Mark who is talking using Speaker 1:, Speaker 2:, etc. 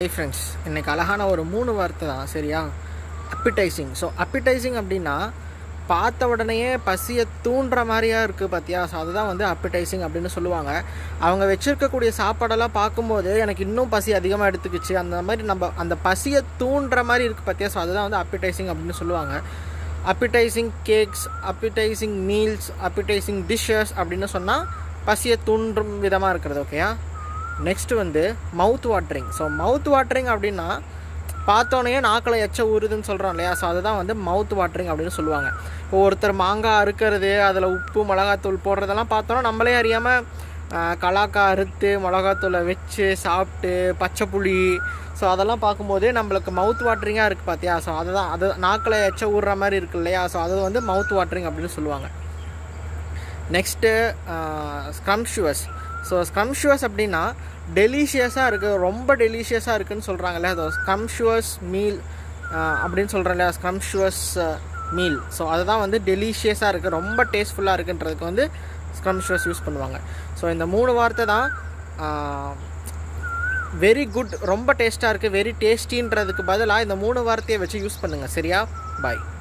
Speaker 1: okay friends இன்னைக்கு அழகான ஒரு மூணு வார்த்தை தான் சரியா அப்பிடைசிங் ஸோ அப்பிடைசிங் அப்படின்னா பார்த்த உடனேயே பசியை தூண்டுற மாதிரியா இருக்குது பார்த்தியா ஸோ அதுதான் வந்து அப்பிடைசிங் அப்படின்னு சொல்லுவாங்க அவங்க வச்சுருக்கக்கூடிய சாப்பாடெல்லாம் பார்க்கும்போது எனக்கு இன்னும் பசி அதிகமாக எடுத்துக்கிச்சு அந்த மாதிரி நம்ம அந்த பசியை தூண்டுற மாதிரி இருக்குது பார்த்தியா ஸோ அதுதான் வந்து அப்பிடைசிங் அப்படின்னு சொல்லுவாங்க appetizing cakes appetizing meals appetizing dishes அப்படின்னு சொன்னால் பசியை தூண்டும் விதமாக இருக்கிறது ஓகேயா நெக்ஸ்ட் வந்து mouth watering so mouth watering அப்படின்னா பார்த்தோன்னே நாக்கில் எச்ச ஊறுதுன்னு சொல்கிறோம் இல்லையா ஸோ அதுதான் வந்து மவுத் வாட்டரிங் அப்படின்னு சொல்லுவாங்க இப்போ ஒருத்தர் மாங்காய் அறுக்கிறது அதில் உப்பு மிளகாத்தூள் போடுறதெல்லாம் பார்த்தோன்னா நம்மளே அறியாமல் கலாக்காய் அறுத்து மிளகாத்தூளை வச்சு சாப்பிட்டு பச்சை புளி ஸோ அதெல்லாம் பார்க்கும்போதே நம்மளுக்கு மவுத் வாட்டரிங்காக இருக்குது பார்த்தியா ஸோ அதுதான் அது நாக்கில் எச்ச ஊறுற மாதிரி இருக்கு இல்லையா ஸோ அது வந்து மவுத் வாட்டரிங் அப்படின்னு சொல்லுவாங்க நெக்ஸ்ட்டு ஸ்க்ரம்ஷுவஸ் ஸோ ஸ்க்ரம்ஷுவஸ் அப்படின்னா டெலிஷியஸாக இருக்குது ரொம்ப டெலிஷியஸாக இருக்குதுன்னு சொல்கிறாங்கல்ல அது ஸ்க்ரம்ஷுவஸ் மீல் அப்படின்னு சொல்கிறேன் இல்லையா ஸ்க்ரம்ஷுவஸ் மீல் ஸோ அதுதான் வந்து டெலிஷியஸாக இருக்குது ரொம்ப டேஸ்ட்ஃபுல்லாக இருக்குன்றதுக்கு வந்து ஸ்க்ரம்ஷுவஸ் யூஸ் பண்ணுவாங்க ஸோ இந்த மூணு வார்த்தை தான் வெரி குட் ரொம்ப டேஸ்ட்டாக இருக்குது வெரி டேஸ்டின்றதுக்கு பதிலாக இந்த மூணு வார்த்தையை வச்சு யூஸ் பண்ணுங்கள் சரியா பாய்